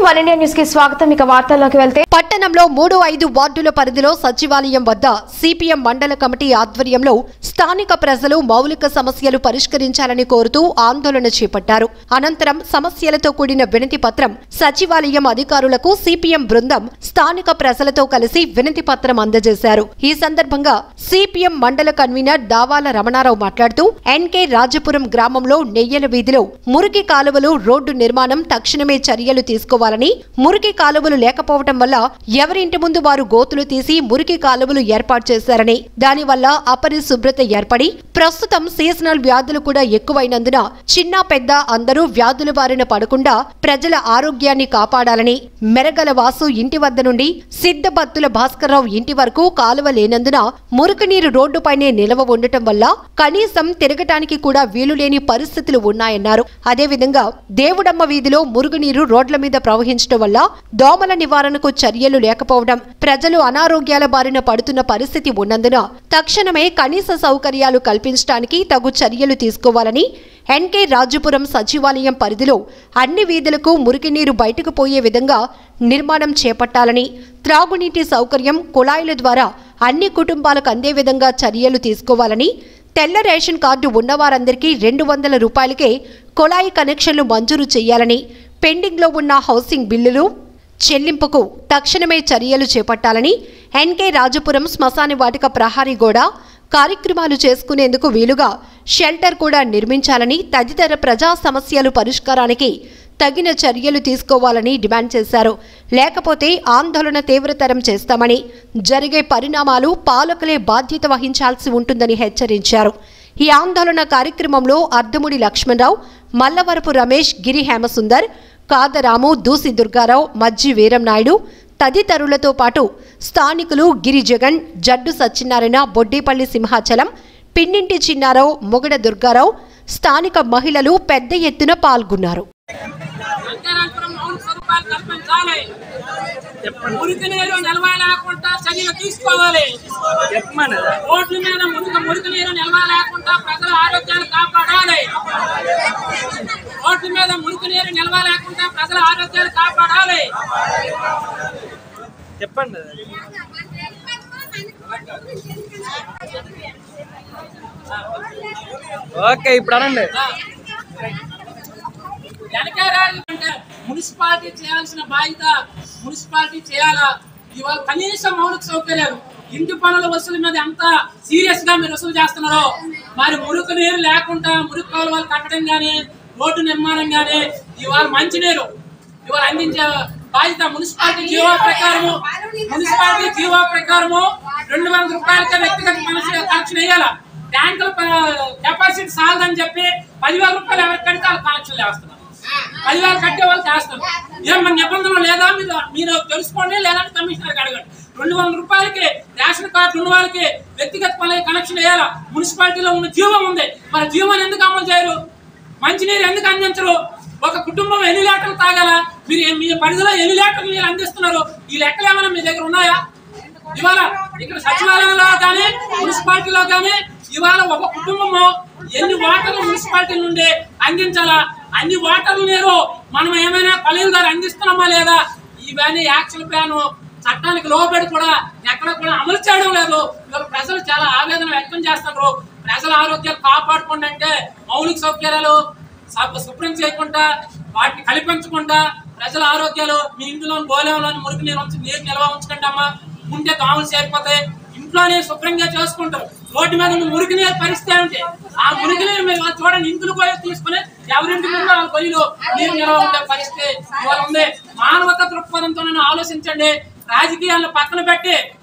one India news కి స్వాగతం ఇక వార్తల్లోకి వెళ్తే పట్టణంలో మూడు ఐదు వార్డుల పరిధిలో సచివాలయం వద్ద సిపిఎం మండల కమిటీ ఆధ్వర్యంలో స్థానిక ప్రజలు మౌలిక సమస్యలు పరిష్కరించాలని కోరుతూ ఆందోళన చేపట్టారు అనంతరం సమస్యలతో కూడిన వినతి పత్రం సచివాలయం అధికారులకు సిపిఎం బృందం స్థానిక ప్రజలతో కలిసి వినతి పత్రం అందజేశారు ఈ సందర్భంగా సిపిఎం మండల కన్వీనర్ దావాల రమణారావు మాట్లాడుతూ ఎన్కే రాజపురం గ్రామంలో నెయ్యల వీధిలో మురికి కాలువలు రోడ్డు నిర్మాణం తక్షణమే చర్యలు తీసుకోవాలని మురికి కాలువలు లేకపోవటం వల్ల ఎవరింటి ముందు వారు గోతులు తీసి మురికి కాలువలు ఏర్పాటు చేశారని దానివల్ల అపరిశుభ్రత ఏర్పడి ప్రస్తుతం సీజనల్ వ్యాధులు కూడా ఎక్కువైనందున చిన్న పెద్ద అందరూ వ్యాధుల బారిన పడకుండా ప్రజల ఆరోగ్యాన్ని కాపాడాలని మెరగల వాసు ఇంటి వద్ద నుండి సిద్ధబత్తుల భాస్కర్రావు ఇంటి వరకు కాలువ లేనందున మురుగునీరు రోడ్డుపైనే నిలవ ఉండటం వల్ల కనీసం తిరగటానికి కూడా వీలు లేని పరిస్థితులు ఉన్నాయన్నారు అదేవిధంగా దేవుడమ్మ వీధిలో మురుగునీరు రోడ్ల మీద ప్రవహించడం వల్ల దోమల నివారణకు చర్యలు లేకపోవడం ప్రజలు అనారోగ్యాల బారిన పడుతున్న పరిస్థితి ఉన్నందున తక్షణమే కనీస సౌకర్యాలు కల్పించడానికి తగు చర్యలు తీసుకోవాలని ఎన్కే రాజుపురం సచివాలయం పరిధిలో అన్ని వీధులకు మురికినీరు బయటకు పోయే విధంగా నిర్మాణం చేపట్టాలని త్రాగునీటి సౌకర్యం కుళాయిల ద్వారా అన్ని కుటుంబాలకు అందే విధంగా చర్యలు తీసుకోవాలని తెల్ల రేషన్ కార్డు ఉన్నవారందరికీ రెండు వందల రూపాయలకే కుళాయి కనెక్షన్లు మంజూరు చేయాలని పెండింగ్లో ఉన్న హౌసింగ్ బిల్లులు చెల్లింపుకు తక్షణమే చర్యలు చేపట్టాలని ఎన్కే రాజపురం శ్మశాన వాటిక ప్రహారీ గోడ కార్యక్రమాలు చేసుకునేందుకు వీలుగా షెల్టర్ కూడా నిర్మించాలని తదితర ప్రజా సమస్యలు పరిష్కారానికి తగిన చర్యలు తీసుకోవాలని డిమాండ్ చేశారు లేకపోతే ఆందోళన తీవ్రతరం చేస్తామని జరిగే పరిణామాలు పాలకులే బాధ్యత వహించాల్సి ఉంటుందని హెచ్చరించారు ఈ ఆందోళన కార్యక్రమంలో అర్ధముడి లక్ష్మణరావు మల్లవరపు రమేష్ గిరి హేమసుందర్ కాదరాము దూసి దుర్గారావు మజ్జి వీరంనాయుడు తదితరులతో పాటు స్థానికులు గిరి జగన్ జడ్డు సత్యనారాయణ బొడ్డేపల్లి సింహాచలం పిన్నింటి చిన్నారావు మొగడ దుర్గారావు స్థానిక మహిళలు పెద్ద ఎత్తున పాల్గొన్నారు అంతరాల్పురం మౌలిక సదుపాయాలు కల్పించాలి మురికి నీరు నిల్వ లేకుండా చర్యలు తీసుకోవాలి రోడ్ల మీద మురికి మురికి నీరు నిల్వ లేకుండా ప్రజల ఆరోగ్యాలు కాపాడాలి రోడ్ల మీద మురికి నీరు నిల్వ లేకుండా ప్రజల ఆరోగ్యాలు కాపాడాలి చెప్పండి ఓకే ఇప్పుడు అనండి వెనకారాలి అంటే మున్సిపాలిటీ చేయాల్సిన బాధ్యత మున్సిపాలిటీ చేయాలా ఇవాళ కనీస మౌలిక సౌకర్యాలు ఇంటి పనుల వసూలు మీద ఎంత సీరియస్ గా మీరు వసూలు చేస్తున్నారో మరి మురికి నీరు లేకుండా మురికి కాలువలు కట్టడం గానీ రోడ్డు నిర్మాణం గానీ ఇవాళ మంచినీరు ఇవాళ అందించే బాధ్యత మున్సిపాలిటీ జీవో ప్రకారము మున్సిపాలిటీ జీవో ప్రకారము రెండు వందల రూపాయలకే వ్యక్తిగత మనిషి కనెక్షన్ వేయాలా ట్యాంకుల కెపాసిటీ సాలదని చెప్పి పదివేల రూపాయలు ఎవరికి కడితే వాళ్ళు కనెక్షన్ వేస్తున్నారు పదివేలు కట్టే వాళ్ళు చేస్తారు ఏం మన నిబంధనలు లేదా మీరు మీరు తెలుసుకోండి లేదంటే కమిషనర్కి అడగండి రెండు వందల రూపాయలకి రేషన్ కార్డు ఉన్న వాళ్ళకి వ్యక్తిగత పనులకి కనెక్షన్ వేయాలా మున్సిపాలిటీలో ఉన్న జీవం ఉంది మరి జీవం ఎందుకు అమలు చేయరు మంచినీరు ఎందుకు అందించరు ఒక కుటుంబం ఎన్ని లీటర్లు తాగాల మీరు ఏ- మీ పరిధిలో ఎన్ని లీటర్లు నీళ్ళు అందిస్తున్నారు ఈ లెక్కలు ఏమైనా మీ దగ్గర ఉన్నాయా ఇవాళ ఇక్కడ సచివాలయంలో కానీ మున్సిపాలిటీలో కానీ ఇవాళ ఒక కుటుంబము ఎన్ని వాటర్లు మున్సిపాలిటీ నుండి అందించాలా అన్ని వాటర్లు నీరు మనం ఏమైనా పల్లెల ద్వారా అందిస్తున్నామా లేదా ఇవన్నీ యాక్షన్ ప్లాన్ చట్టానికి లోబడి కూడా ఎక్కడ కూడా అమలు చేయడం లేదు ఇవాళ ప్రజలు చాలా ఆవేదన వ్యక్తం చేస్తున్నారు ప్రజల ఆరోగ్యాలు కాపాడుకోండి అంటే మౌలిక సౌకర్యాలు స- శుభ్రం చేయకుండా వాటిని కల్పించకుండా ప్రజల ఆరోగ్యాలు మీ ఇంటిలో గోళంలోని మురికి నీరు ఉంచి నీరు నిల్వ ఉంచకండి అమ్మా ఉంటే దోమలు చేరిపోతాయి ఇంట్లోనే శుభ్రంగా చేసుకుంటారు రోడ్డు మీద ఉన్న మురికి నీరు పరిస్థితి ఏమిటి ఆ మురికి నీరు మీరు వాళ్ళు చూడండి ఇంకులు పోయి తీసుకుని ఎవరింటి ముందు వాళ్ళ పొయ్యిలో నీరు నిల్వ ఉండే పరిస్థితి ఇవాళ ఉంది మానవత దృక్పథంతో ఆలోచించండి రాజకీయాలను పక్కన పెట్టి